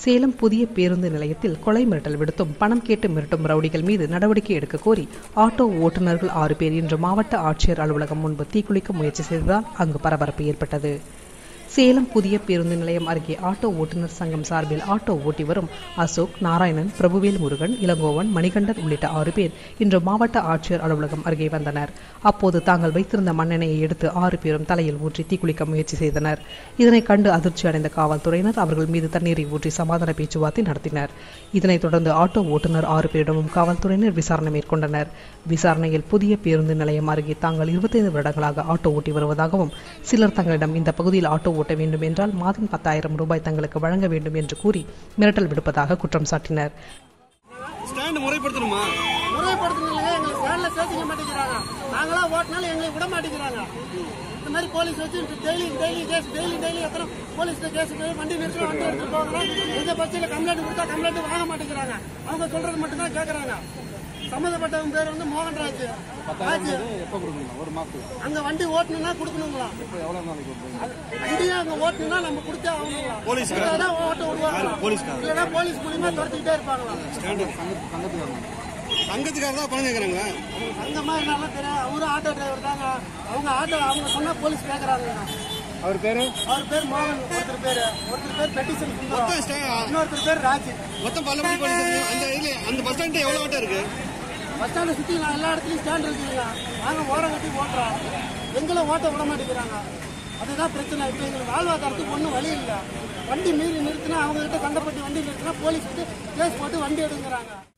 சேலம் புதிய பேருந்து நிலையத்தில் கொலை மிரட்டல் விடுத்தும் பணம் கேட்டு மிரட்டும் ரவுடிகள் மீது நடவடிக்கை எடுக்க கோரி ஆட்டோ ஓட்டுநர்கள் ஆறு பேர் இன்று மாவட்ட ஆட்சியர் அலுவலகம் முன்பு தீக்குளிக்க முயற்சி செய்ததால் அங்கு பரபரப்பு ஏற்பட்டது சேலம் புதிய பேருந்து நிலையம் அருகே ஆட்டோ ஓட்டுநர் சங்கம் சார்பில் ஆட்டோ ஓட்டி வரும் அசோக் நாராயணன் பிரபுவேல் முருகன் இளங்கோவன் மணிகண்டன் உள்ளிட்ட ஆறு பேர் இன்று மாவட்ட ஆட்சியர் அலுவலகம் அருகே வந்தனர் அப்போது தாங்கள் வைத்திருந்த மண்ணெண்ணெயை எடுத்து ஆறு பேரும் தலையில் ஊற்றி தீக்குளிக்க முயற்சி செய்தனர் இதனை கண்டு அதிர்ச்சி அடைந்த காவல்துறையினர் அவர்கள் மீது தண்ணீரை ஊற்றி சமாதான பேச்சுவார்த்தை நடத்தினர் இதனைத் தொடர்ந்து ஆட்டோ ஓட்டுநர் ஆறு பேரிடமும் காவல்துறையினர் விசாரணை மேற்கொண்டனர் விசாரணையில் புதிய பேருந்து நிலையம் அருகே தாங்கள் இருபத்தைந்து வருடங்களாக ஆட்டோ ஓட்டி வருவதாகவும் சிலர் தங்களிடம் இந்த பகுதியில் ஆட்டோ ஓட்ட வேண்டும் என்றால் மாதம் பத்தாயிரம் ரூபாய் தங்களுக்கு வழங்க வேண்டும் என்று கூறி மிரட்டல் விடுப்பதாக குற்றம் சாட்டினர் ஸ்டாண்ட் முறைப்படுத்தணுமா முறைப்படுத்தணுங்க எங்களுக்கு வேன்ல சேர்த்துக்க மாட்டேங்கிறாங்க நாங்களா ஓட்டினாலும் எங்களை விட மாட்டேங்கிறாங்க இந்த மாதிரி போலீஸ் வச்சு daily daily case daily daily எத்தனை போலீஸ் கேஸ் வண்டி நிறுத்தி வண்டி எடுத்து போகிறோம் எந்த பட்சத்தில் கம்ப்ளைண்ட் கொடுத்தா கம்ப்ளைண்ட் வாங்க மாட்டேங்கிறாங்க அவங்க சொல்றது மட்டும்தான் கேட்கறாங்க சம்மந்தப்பட்டவங்க பேர் வந்து மோகன்ராஜ் ராஜ் எப்போ கொடுக்கணும் ஒரு மாசத்துக்கு அங்க வண்டி ஓட்டணும்னா கொடுக்கணுங்களா இப்போ எவ்வளோ நாளைக்கு கொடுப்பீங்க அது வண்டியை அங்க ஓட்டணும்னா நம்ம கொடுத்தே ஆகணுங்களா போலீஸ்காரர். இல்லைன்னா ஓட்ட விடுவாங்க போலீஸ்காரர். இல்லைன்னா போலீஸ் மூலியமா துரத்திக்கிட்டே இருப்பாங்களா ஸ்டாண்டு சங்கத்து சங்கத்துக்காரங்க சங்கத்துக்காரர் தான் பணம் கேட்குறாங்களா அந்த மாதிரி நல்லா தெரியும் அவரும் ஆட்டோ டிரைவர் தாங்க அவங்க ஆட்டோ அவங்க சொன்னா போலீஸ் கேக்குறாங்க அவர் பேரு அவர் பேர் மோகன் ஒருத்தர் பேரு ஒருத்தர் பேர் பெட்டிஷன் மொத்தம் ஸ்டா- இன்னொருத்தர் பேர் ராஜ் மொத்தம் பல்லப்படி போலீஸ் ஸ்டேஷன் அந்த இதுல அந்த பஸ் ஸ்டாண்ட் எவ்வளோ ஆட்டம் இருக்கு பஸ் ஸ்டாண்டை சுத்தி நான் எல்லா இடத்துலயும் ஸ்டாண்ட் இருக்குங்க நாங்க ஓரம் கட்டி ஓட்டுறோம் எங்களை ஓட்ட விட மாட்டேங்கிறாங்க அதுதான் பிரச்சனை இப்போ எங்களுக்கு வாழ்வாதாரத்துக்கு ஒன்றும் வழி இல்லை வண்டி மீறி நிறுத்தினா அவங்க கிட்ட கண்டப்பட்டு வண்டி நிறுத்தினா போலீஸ் வந்து கேஸ் போட்டு வண்டி எடுங்கிறாங்க